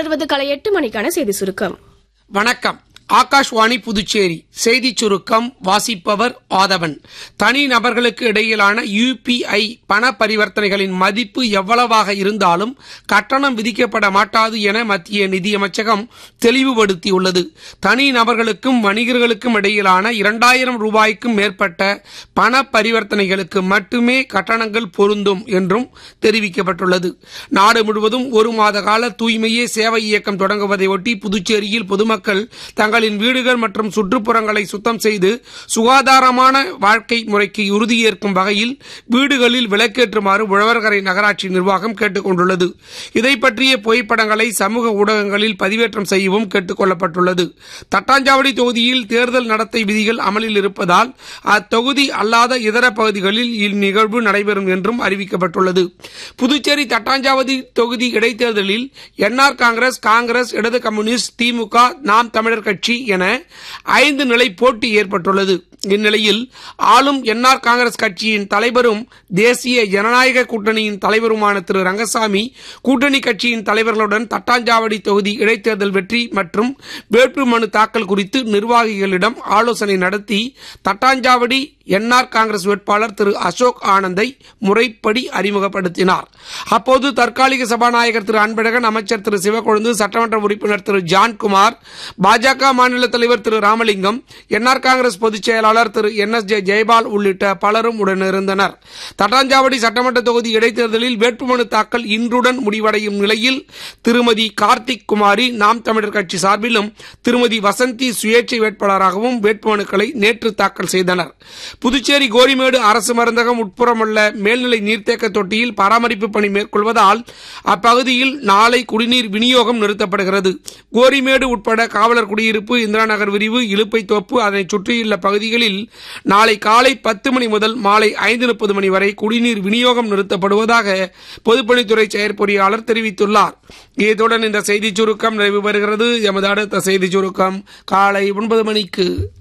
தொடர்வது கலை எட்டு மணிக்கான செய்தி சுருக்கம் வணக்கம் ஆகாஷ்வாணி புதுச்சேரி செய்திச் சுருக்கம் வாசிப்பவர் ஆதவன் தனி நபர்களுக்கு இடையிலான யுபிஐ பண பரிவர்த்தனைகளின் மதிப்பு எவ்வளவாக இருந்தாலும் கட்டணம் விதிக்கப்பட மாட்டாது என மத்திய நிதியமைச்சகம் தெளிவுபடுத்தியுள்ளது தனி நபர்களுக்கும் வணிகர்களுக்கும் இடையிலான இரண்டாயிரம் ரூபாய்க்கும் மேற்பட்ட பண பரிவர்த்தனைகளுக்கு மட்டுமே கட்டணங்கள் பொருந்தும் என்றும் தெரிவிக்கப்பட்டுள்ளது நாடு முழுவதும் ஒரு மாத கால தூய்மையே சேவை இயக்கம் தொடங்குவதையொட்டி புதுச்சேரியில் பொதுமக்கள் தங்களின் வீடுகள் மற்றும் சுற்றுப்புறங்களை சுத்தம் செய்து சுகாதாரமான வாழ்க்கை முறைக்கு உறுதியேற்கும் வகையில் வீடுகளில் விளக்கேற்றுமாறு உழவர்கரை நகராட்சி நிர்வாகம் கேட்டுக் கொண்டுள்ளது இதை பற்றிய புகைப்படங்களை சமூக ஊடகங்களில் பதிவேற்றம் செய்யவும் கேட்டுக் கொள்ளப்பட்டுள்ளது தட்டாஞ்சாவடி தொகுதியில் தேர்தல் நடத்தை விதிகள் அமலில் இருப்பதால் அத்தொகுதி அல்லாத இதர பகுதிகளில் இந்நிகழ்வு நடைபெறும் என்றும் அறிவிக்கப்பட்டுள்ளது புதுச்சேரி தட்டாஞ்சாவடி தொகுதி இடைத்தேர்தலில் என்ஆர் காங்கிரஸ் காங்கிரஸ் இடது கம்யூனிஸ்ட் திமுக நாம் தமிழர் கட்சி என ஐந்து நிலை போட்டி ஏற்பட்டுள்ளது இந்நிலையில் ஆளும் என்ஆர் காங்கிரஸ் கட்சியின் தலைவரும் தேசிய ஜனநாயக கூட்டணியின் தலைவருமான திரு ரங்கசாமி கூட்டணி கட்சியின் தலைவர்களுடன் தட்டாஞ்சாவடி தொகுதி இடைத்தேர்தல் வெற்றி மற்றும் வேட்புமனு தாக்கல் குறித்து நிர்வாகிகளிடம் ஆலோசனை நடத்தி தட்டாஞ்சாவடி என்ஆர் காங்கிரஸ் வேட்பாளர் திரு அசோக் ஆனந்தை முறைப்படி அறிமுகப்படுத்தினார் அப்போது தற்காலிக சபாநாயகர் திரு அன்பழகன் அமைச்சர் திரு சிவக்கொழுந்து சட்டமன்ற உறுப்பினர் திரு ஜான்குமார் பாஜக மாநில தலைவர் திரு ராமலிங்கம் என்ஆர் காங்கிரஸ் பொதுச் செயலாளர் Thiru N S J Jayapal உள்ளிட்ட பலரும் உடனிருந்தனர் தட்டாஞ்சாவடி சட்டமன்ற தொகுதி இடைத்தேர்தலில் வேட்புமனு தாக்கல் இன்றுடன் முடிவடையும் நிலையில் திருமதி கார்த்திக் குமாரி நாம் தமிழர் கட்சி சார்பிலும் திருமதி வசந்தி சுயேட்சை வேட்பாளராகவும் வேட்புமனுக்களை நேற்று தாக்கல் செய்தனர் புதுச்சேரி கோரிமேடு அரசு மருந்தகம் உட்புறமுள்ள மேல்நிலை நீர்த்தேக்க தொட்டியில் பராமரிப்பு பணி மேற்கொள்வதால் அப்பகுதியில் நாளை குடிநீர் விநியோகம் நிறுத்தப்படுகிறது கோரிமேடு உட்பட காவலர் குடியிருப்பு இந்திரா நகர் விரிவு இலுப்பை தோப்பு அதனை சுற்றியுள்ள பகுதிகளில் நாளை காலை பத்து மணி முதல் மாலை ஐந்து முப்பது மணி வரை குடிநீர் விநியோகம் நிறுத்தப்படுவதாக பொதுப்பணித்துறை செயற்பொறியாளர் தெரிவித்துள்ளார் இத்துடன் இந்த செய்திச் சுருக்கம் நிறைவு பெறுகிறது எமது அடுத்த செய்திச் சுருக்கம் காலை ஒன்பது மணிக்கு